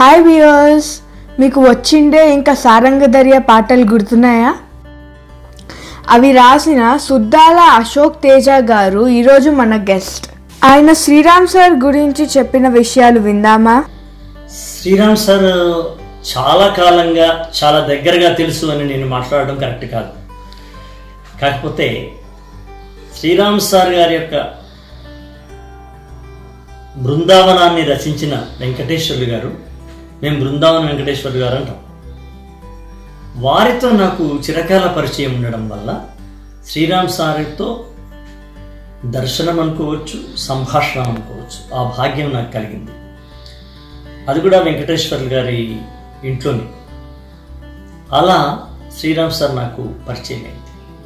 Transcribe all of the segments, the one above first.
hi viewers మీకు వచ్చిండే ఇంకా సారంగధర్య పాటలు గుర్తున్నాయా అవి రాసిన సుద్దాల అశోక్ తేజ గారు ఈరోజు మన గెస్ట్ ఆయన శ్రీరామ్ సార్ గురించి చెప్పిన విషయాలు విందామా శ్రీరామ్ సార్ చాలా కాలంగా చాలా దగ్గరగా తెలుసు అని నేను మాట్లాడడం కరెక్ట్ కాదు కాకపోతే శ్రీరామ్ సార్ గారి యొక్క బృందావనాన్ని రచించిన వెంకటేశ్వర్లు గారు మేము బృందావన వెంకటేశ్వర్లు గారు అంటాం వారితో నాకు చిరకాల పరిచయం ఉండడం వల్ల శ్రీరామ్ సార్తో దర్శనం అనుకోవచ్చు సంభాషణ అనుకోవచ్చు ఆ భాగ్యం నాకు కలిగింది అది కూడా వెంకటేశ్వర్లు గారి ఇంట్లోని అలా శ్రీరామ్ సార్ నాకు పరిచయం అయింది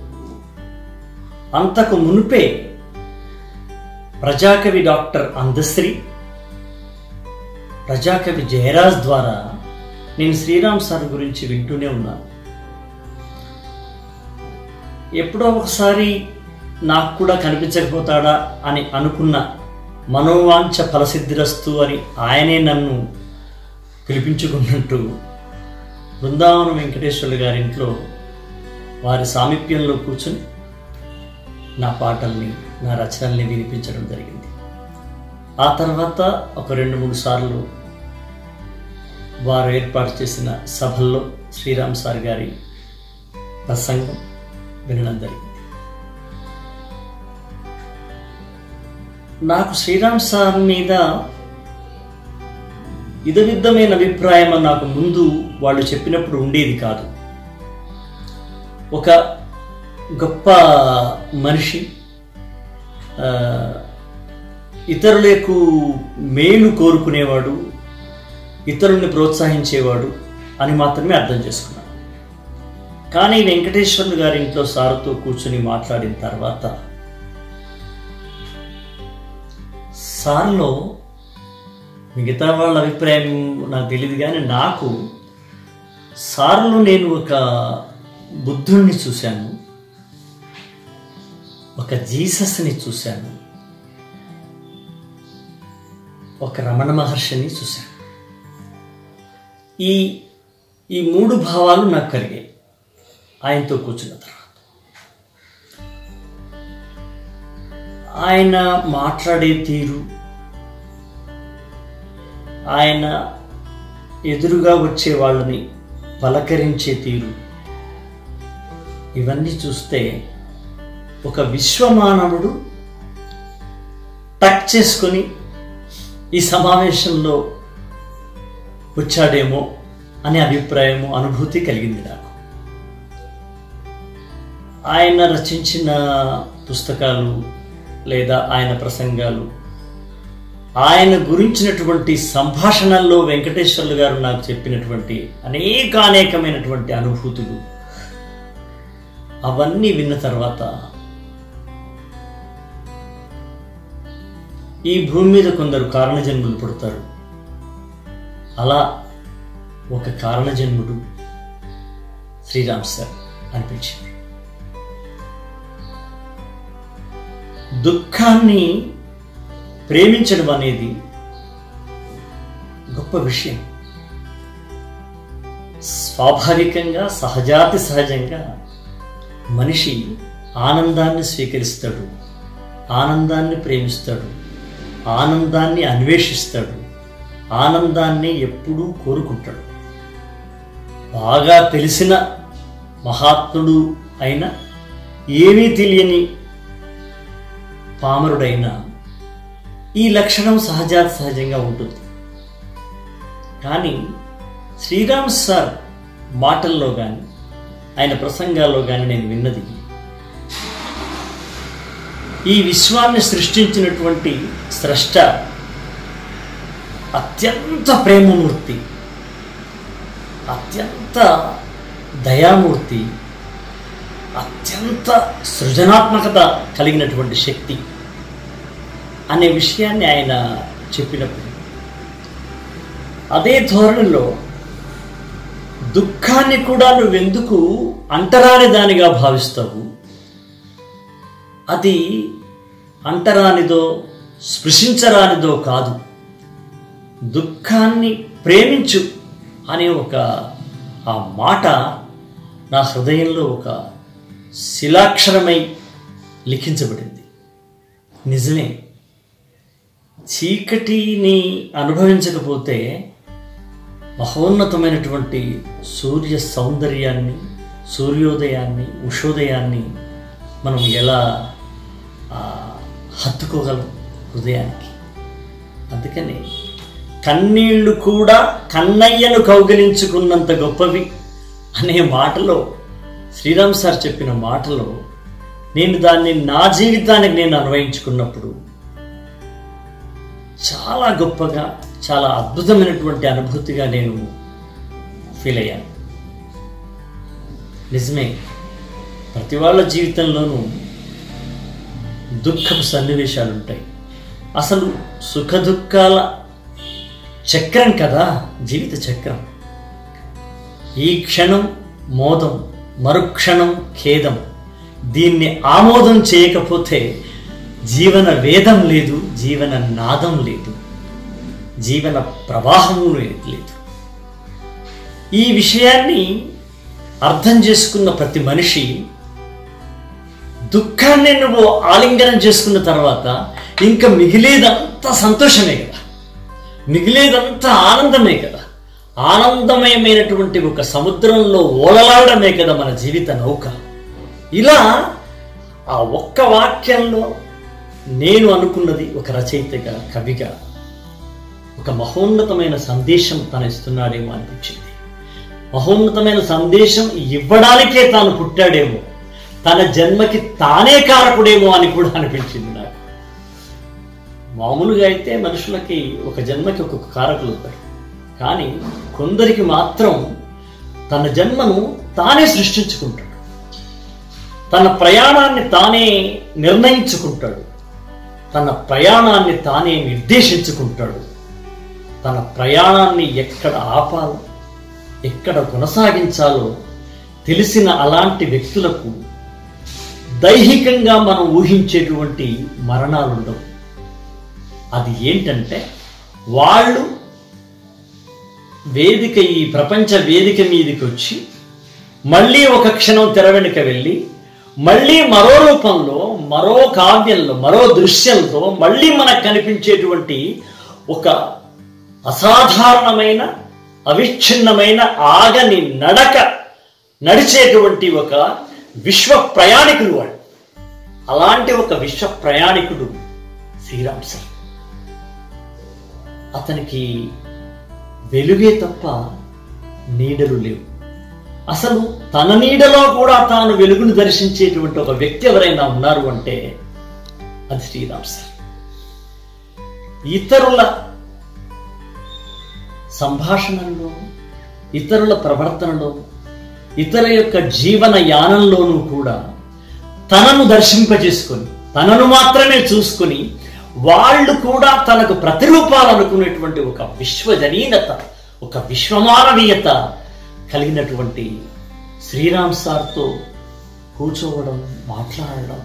అంతకు మునుపే ప్రజాకవి డాక్టర్ అందశ్రీ ప్రజాకవి జయరాజ్ ద్వారా నేను శ్రీరామ్ సార్ గురించి వింటూనే ఉన్నాను ఎప్పుడో ఒకసారి నాకు కూడా కనిపించకపోతాడా అని అనుకున్న మనోవాంఛ ఫలసిద్ధిరస్తు అని ఆయనే నన్ను పిలిపించుకున్నట్టు బృందావన వెంకటేశ్వర్లు గారింట్లో వారి సామీప్యంలో కూర్చుని నా పాటల్ని నా రచనల్ని వినిపించడం జరిగింది ఆ తర్వాత ఒక రెండు మూడు సార్లు వారు ఏర్పాటు చేసిన సభల్లో శ్రీరామ్ సార్ గారి ప్రసంగం వినడం జరిగింది నాకు శ్రీరామ్ సార్ మీద ఇదవిద్దమైన అభిప్రాయం నాకు ముందు వాళ్ళు చెప్పినప్పుడు ఉండేది కాదు ఒక గొప్ప మనిషి ఆ, ఇతరులకు మేలు కోరుకునేవాడు ఇతరుల్ని ప్రోత్సహించేవాడు అని మాత్రమే అర్థం చేసుకున్నాను కానీ వెంకటేశ్వర్లు గారి ఇంట్లో సారుతో కూర్చుని మాట్లాడిన తర్వాత సార్లో మిగతా వాళ్ళ అభిప్రాయం నాకు తెలియదు కానీ నాకు సార్లో నేను ఒక బుద్ధుణ్ణి చూశాను ఒక జీసస్ని చూశాను ఒక రమణ మహర్షిని చూశాను ఈ ఈ మూడు భావాలు నాకు కలిగాయి ఆయనతో కూర్చున్న తర్వాత ఆయన మాట్లాడే తీరు ఆయన ఎదురుగా వచ్చే వాళ్ళని పలకరించే తీరు ఇవన్నీ చూస్తే ఒక విశ్వమానవుడు టచ్ చేసుకొని ఈ సమావేశంలో వచ్చాడేమో అనే అభిప్రాయము అనుభూతి కలిగింది నాకు ఆయన రచించిన పుస్తకాలు లేదా ఆయన ప్రసంగాలు ఆయన గురించినటువంటి సంభాషణల్లో వెంకటేశ్వర్లు గారు నాకు చెప్పినటువంటి అనేకానేకమైనటువంటి అనుభూతులు అవన్నీ విన్న తర్వాత ఈ భూమి మీద కొందరు కారణజన్ములు పుడతారు అలా ఒక కారణజన్ముడు శ్రీరామ్ సార్ అనిపించింది దుఃఖాన్ని ప్రేమించడం అనేది గొప్ప విషయం స్వాభావికంగా సహజాతి సహజంగా మనిషి ఆనందాన్ని స్వీకరిస్తాడు ఆనందాన్ని ప్రేమిస్తాడు ఆనందాన్ని అన్వేషిస్తాడు ఆనందాన్ని ఎప్పుడూ కోరుకుంటాడు బాగా తెలిసిన మహాత్ముడు అయిన ఏమీ తెలియని పామరుడైన ఈ లక్షణం సహజాత సహజంగా ఉంటుంది కానీ శ్రీరామ్ సార్ మాటల్లో కానీ ఆయన ప్రసంగాల్లో కానీ నేను విన్నది ఈ విశ్వాన్ని సృష్టించినటువంటి స్రష్ట అత్యంత ప్రేమమూర్తి అత్యంత దయామూర్తి అత్యంత సృజనాత్మకత కలిగినటువంటి శక్తి అనే విషయాన్ని ఆయన చెప్పినప్పుడు అదే ధోరణిలో దుఃఖాన్ని కూడా నువ్వెందుకు అంటరాని దానిగా భావిస్తావు అది అంటరానిదో స్పృశించరానిదో కాదు దుఃఖాన్ని ప్రేమించు అనే ఒక ఆ మాట నా హృదయంలో ఒక శిలాక్షరమై లిఖించబడింది నిజమే చీకటిని అనుభవించకపోతే మహోన్నతమైనటువంటి సూర్య సౌందర్యాన్ని సూర్యోదయాన్ని ఉషోదయాన్ని మనం ఎలా ఆ, హత్తుకోగలం హృదయానికి అందుకని కన్నీళ్లు కూడా కన్నయ్యను కౌగిలించుకున్నంత గొప్పవి అనే మాటలో శ్రీరామ్ సార్ చెప్పిన మాటలో నేను దాన్ని నా జీవితానికి నేను అన్వయించుకున్నప్పుడు చాలా గొప్పగా చాలా అద్భుతమైనటువంటి అనుభూతిగా నేను ఫీల్ అయ్యాను నిజమే ప్రతి వాళ్ళ జీవితంలోనూ దుఃఖపు సన్నివేశాలు ఉంటాయి అసలు సుఖ దుఃఖాల చక్రం కదా జీవిత చక్రం ఈ క్షణం మోదం మరుక్షణం ఖేదం దీన్ని ఆమోదం చేయకపోతే జీవన వేదం లేదు జీవన నాదం లేదు జీవన ప్రవాహము లేదు ఈ విషయాన్ని అర్థం చేసుకున్న ప్రతి మనిషి దుఃఖాన్ని నువ్వు ఆలింగనం చేసుకున్న తర్వాత ఇంకా మిగిలేదంతా సంతోషమే కదా మిగిలేదంతా ఆనందమే కదా ఆనందమయమైనటువంటి ఒక సముద్రంలో ఓలలాడమే కదా మన జీవిత నౌక ఇలా ఆ ఒక్క వాక్యంలో నేను అనుకున్నది ఒక రచయితగా కవిగా ఒక మహోన్నతమైన సందేశం తను ఇస్తున్నాడేమో అనిపించింది మహోన్నతమైన సందేశం ఇవ్వడానికే తాను పుట్టాడేమో తన జన్మకి తానే కారకుడేమో అని కూడా అనిపించింది నాకు మామూలుగా అయితే మనుషులకి ఒక జన్మకి ఒక్కొక్క కారకులు ఉంటారు కానీ కొందరికి మాత్రం తన జన్మను తానే సృష్టించుకుంటాడు తన ప్రయాణాన్ని తానే నిర్ణయించుకుంటాడు తన ప్రయాణాన్ని తానే నిర్దేశించుకుంటాడు తన ప్రయాణాన్ని ఎక్కడ ఆపాలో ఎక్కడ కొనసాగించాలో తెలిసిన అలాంటి వ్యక్తులకు దైహికంగా మనం ఊహించేటువంటి మరణాలు ఉండవు అది ఏంటంటే వాళ్ళు వేదిక ఈ ప్రపంచ వేదిక మీదకి వచ్చి మళ్ళీ ఒక క్షణం తెర వెనుక వెళ్ళి మళ్ళీ మరో రూపంలో మరో కావ్యంలో మరో దృశ్యంతో మళ్ళీ మనకు కనిపించేటువంటి ఒక అసాధారణమైన అవిచ్ఛిన్నమైన ఆగని నడక నడిచేటువంటి ఒక విశ్వ ప్రయాణికుడు వాడు అలాంటి ఒక విశ్వ ప్రయాణికుడు శ్రీరామ్ సార్ అతనికి వెలుగే తప్ప నీడలు లేవు అసలు తన నీడలో కూడా తాను వెలుగును దర్శించేటువంటి ఒక వ్యక్తి ఎవరైనా ఉన్నారు అంటే అది శ్రీరామ్ సార్ ఇతరుల సంభాషణల్లో ఇతరుల ప్రవర్తనలో ఇతర యొక్క జీవన యానంలోనూ కూడా తనను దర్శింపజేసుకొని తనను మాత్రమే చూసుకొని వాళ్ళు కూడా తనకు ప్రతిరూపాలు అనుకునేటువంటి ఒక విశ్వజనీనత ఒక విశ్వమానవీయత కలిగినటువంటి శ్రీరామ్ సార్తో కూర్చోవడం మాట్లాడడం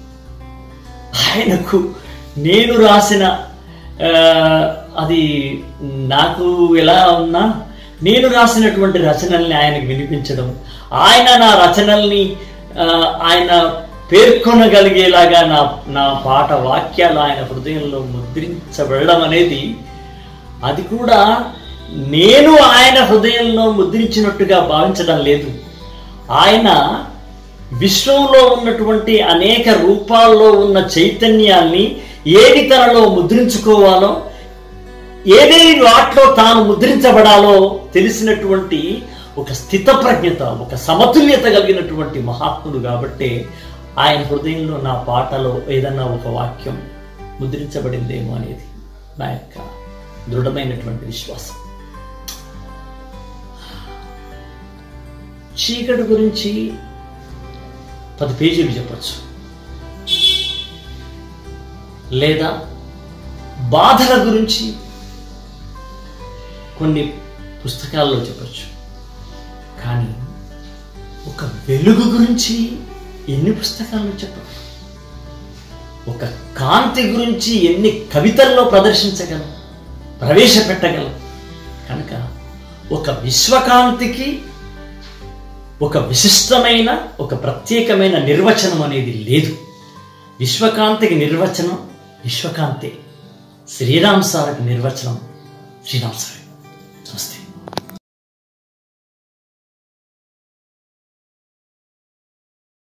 ఆయనకు నేను రాసిన ఆ, అది నాకు ఎలా ఉన్నా నేను రాసినటువంటి రచనల్ని ఆయనకు వినిపించడం ఆయన నా రచనల్ని ఆ, ఆయన పేర్కొనగలిగేలాగా నా నా పాట వాక్యాలు ఆయన హృదయంలో ముద్రించబడడం అనేది అది కూడా నేను ఆయన హృదయంలో ముద్రించినట్టుగా భావించడం లేదు ఆయన విశ్వంలో ఉన్నటువంటి అనేక రూపాల్లో ఉన్న చైతన్యాన్ని ఏది తనలో ముద్రించుకోవాలో ఏదేది వాటిలో తాను ముద్రించబడాలో తెలిసినటువంటి ఒక స్థితప్రజ్ఞత ఒక సమతుల్యత కలిగినటువంటి మహాత్ముడు కాబట్టి ఆయన హృదయంలో నా పాటలో ఏదన్నా ఒక వాక్యం ముద్రించబడిందేమో అనేది నా యొక్క దృఢమైనటువంటి విశ్వాసం చీకటి గురించి పది పేజీలు చెప్పచ్చు లేదా బాధల గురించి కొన్ని పుస్తకాల్లో చెప్పచ్చు కానీ ఒక వెలుగు గురించి ఎన్ని పుస్తకాల్లో చెప్పచ్చు ఒక కాంతి గురించి ఎన్ని కవితల్లో ప్రదర్శించగలం ప్రవేశపెట్టగలం కనుక ఒక విశ్వకాంతికి ఒక విశిష్టమైన ఒక ప్రత్యేకమైన నిర్వచనం అనేది లేదు విశ్వకాంతికి నిర్వచనం విశ్వకాంతి శ్రీరామ్ సార్కి నిర్వచనం శ్రీరామ్ సార్ నమస్తే